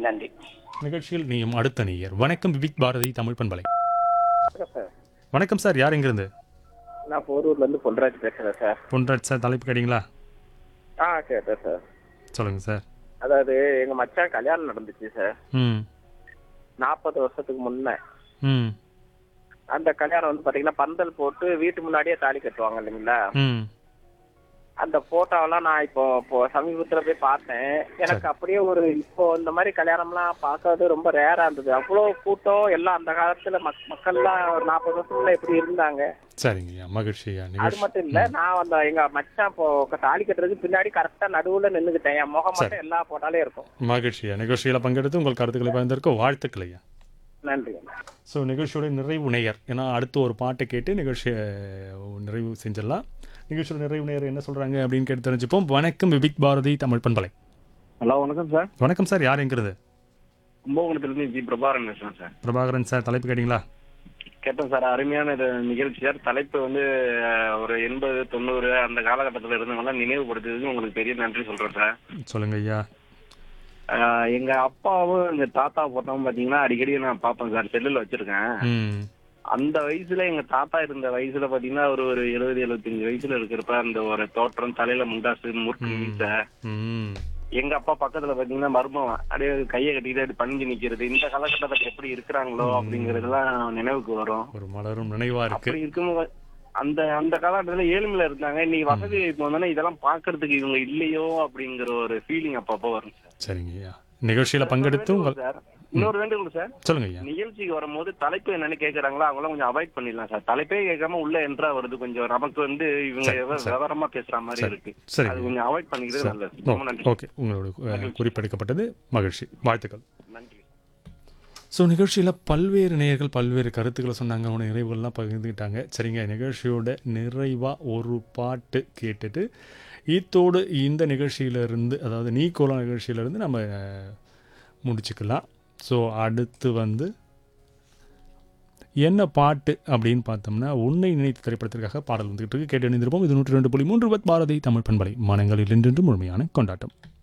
நன்றி நிகழ்ச்சியில் நீயும் அடுத்த நேயர் வணக்கம் விவிக் பாரதி தமிழ் பண்பலை சார் வணக்கம் சார் யார் எங்கிருந்து நான் போரூர்ல இருந்து பொன்ராஜ் பேசுறேன் சார் பொன்ராஜ் சார் தலைப்பு கேட்டீங்களா ஆ கேட்டேன் சார் சொல்லுங்க சார் அதாவது எங்க மச்சான் கல்யாணம் நடந்துச்சு சார் ம் நாற்பது வருஷத்துக்கு முன்ன ம் அந்த கல்யாணம் வந்து பாத்தீங்கன்னா பந்தல் போட்டு வீட்டு முன்னாடியே தாலி கட்டுவாங்க இல்லைங்களா ம் அந்த போட்டோவெல்லாம் நான் இப்போ இப்போ சமீபத்துல போய் பார்த்தேன் எனக்கு அப்படியே ஒரு இப்போ இந்த மாதிரி கல்யாணம்லாம் பார்க்கறது ரொம்ப ரேரா இருந்தது அவ்வளோ கூட்டம் எல்லாம் அந்த காலத்துல மக் மக்கள்லாம் ஒரு நாற்பது வருஷத்துல எப்படி இருந்தாங்க சரிங்கய்யா மகிழ்ச்சியா அது நிகழ்ச்சி மட்டும் இல்ல நான் அந்த எங்க மச்சான் இப்போ தாலி கட்டுறதுக்கு பின்னாடி கரெக்டா நடுவுல நின்னுக்கிட்டேன் என் முகம் மட்டும் எல்லா போட்டாலே இருக்கும் மகிழ்ச்சியா நிகழ்ச்சியில் பங்கெடுத்து உங்கள் கருத்துக்களை பகிர்ந்திருக்க வாழ்த்துக்கள் ஐயா நன்றி ஸோ நிகழ்ச்சியோட நிறைவு நேயர் ஏன்னா அடுத்து ஒரு பாட்டை கேட்டு நிகழ்ச்சியை நிறைவு செஞ்சிடலாம் நிகழ்ச்சியோட நிறைவு நேயர் என்ன சொல்கிறாங்க அப்படின்னு கேட்டு தெரிஞ்சுப்போம் வணக்கம் விபிக் பாரதி தமிழ் பண்பலை ஹலோ வணக்கம் சார் வணக்கம் சார் யார் எங்கிறது கும்பகோணத்துலேருந்து ஜி பிரபாகரன் பேசுகிறேன் சார் பிரபாகரன் சார் தலைப்பு கேட்டிங்களா கேட்டேன் சார் அருமையான இது நிகழ்ச்சி சார் தலைப்பு வந்து அஹ், ஒரு எண்பது தொண்ணூறு அந்த காலகட்டத்தில் இருந்தவங்கலாம் நினைவுபடுத்துறதுக்கு உங்களுக்கு பெரிய நன்றி சொல்கிறேன் சார் சொல்லுங்க ஐயா அஹ், எங்க அப்பாவும் எங்க தாத்தா போட்டோம் பாத்தீங்கன்னா அடிக்கடி நான் பார்ப்பேன் சார் செல்லுல வச்சிருக்கேன் ம் அந்த வயசுல எங்க தாத்தா இருந்த வயசுல பாத்தீங்கன்னா ஒரு ஒரு எழுபது எழுபத்தஞ்சு வயசுல இருக்கிறப்ப அந்த ஒரு தோற்றம் தலையில முண்டாசு முறுக்கு மீசை ம் எங்க அப்பா பக்கத்துல பாத்தீங்கன்னா மர்மம் அப்படியே கையை கட்டிட்டு அப்படி பணிஞ்சு நிக்கிறது இந்த காலகட்டத்துல எப்படி இருக்கிறாங்களோ அப்படிங்கறதெல்லாம் நினைவுக்கு வரும் ஒரு மலரும் நினைவா இருக்கு அப்படி இருக்கும்போது அந்த அந்த காலகட்டத்துல ஏழ்மையில இருந்தாங்க இன்னைக்கு வசதி இப்போ வந்தோன்னா இதெல்லாம் பாக்குறதுக்கு இவங்க இல்லையோ அப்படிங்கிற ஒரு ஃபீலிங் அப்பப்போ வரும் சார் சரிங்க ஐயா நிகழ்ச்சியில் பங்கெடுத்து உங்கள் சார் இன்னொரு வேண்டுகோள் சார் சொல்லுங்க ஐயா நிகழ்ச்சிக்கு வரும்போது தலைப்பு என்னன்னு கேக்குறாங்களோ அவங்களாம் கொஞ்சம் அவாய்ட் பண்ணிடலாம் சார் தலைப்பே கேட்காம உள்ள என்ட்ரா வருது கொஞ்சம் நமக்கு வந்து இவங்க சரி, எவ்வளவு சரி. விவரமா பேசுற மாதிரி இருக்கு சரி அது கொஞ்சம் அவாய்ட் பண்ணிக்கிறது நல்லது ரொம்ப நன்றி ஓகே உங்களோட அஹ், குறிப்பெடுக்கப்பட்டது மகிழ்ச்சி வாழ்த்துக்கள் நன்றி ஸோ நிகழ்ச்சியில் பல்வேறு நேயர்கள் பல்வேறு கருத்துக்களை சொன்னாங்க அவனோட நிறைவுகள்லாம் பகிர்ந்துக்கிட்டாங்க சரிங்க நிகழ்ச்சியோட நிறைவாக ஒரு பாட்டு கேட்டுட்டு ஈத்தோடு இந்த நிகழ்ச்சியிலிருந்து அதாவது நீ கோலம் நிகழ்ச்சியிலேருந்து நம்ம அஹ், முடிச்சுக்கலாம் ஸோ அடுத்து வந்து என்ன பாட்டு அப்படின்னு பார்த்தோம்னா உன்னை நினைத்து திரைப்படத்திற்காக பாடல் வந்துகிட்டு இருக்கு கேட்டு இணைந்திருப்போம் இது நூற்றி ரெண்டு புள்ளி மூன்று பாரதி தமிழ் பண்பலை மனங்களில் இன்றென்று முழுமையான கொண்டாட்டம்